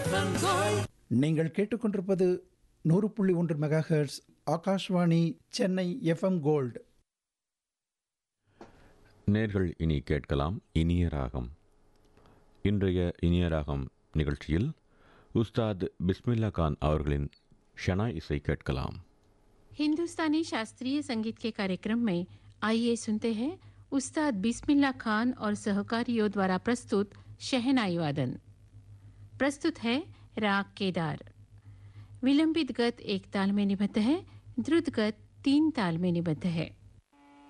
நீங்கள் கேட்டுக்கொண்டிருப்பது நூறு புள்ளி ஒன்று megahertz Akashvani Chennai FM gold நேர்கள் இனி கேட்கலாம் இனிய ராகம் இன்றைய இனிய ராகம் நிகழ்ச்சியில் உஸ்தாத் பிஸ்மில்லா கான் அவர்களின் ஷனா இசை கேட்கலாம் हिंदुस्तानी शास्त्रीय संगीत के कार्यक्रम में आइए सुनते हैं उस्ताद बिस्मिल्ला खान और सहकारियों द्वारा प्रस्तुत शहनाई वादन प्रस्तुत है राग केदार विलंबित गत एक ताल में निबद्ध है द्रुत गत तीन ताल में निबद्ध है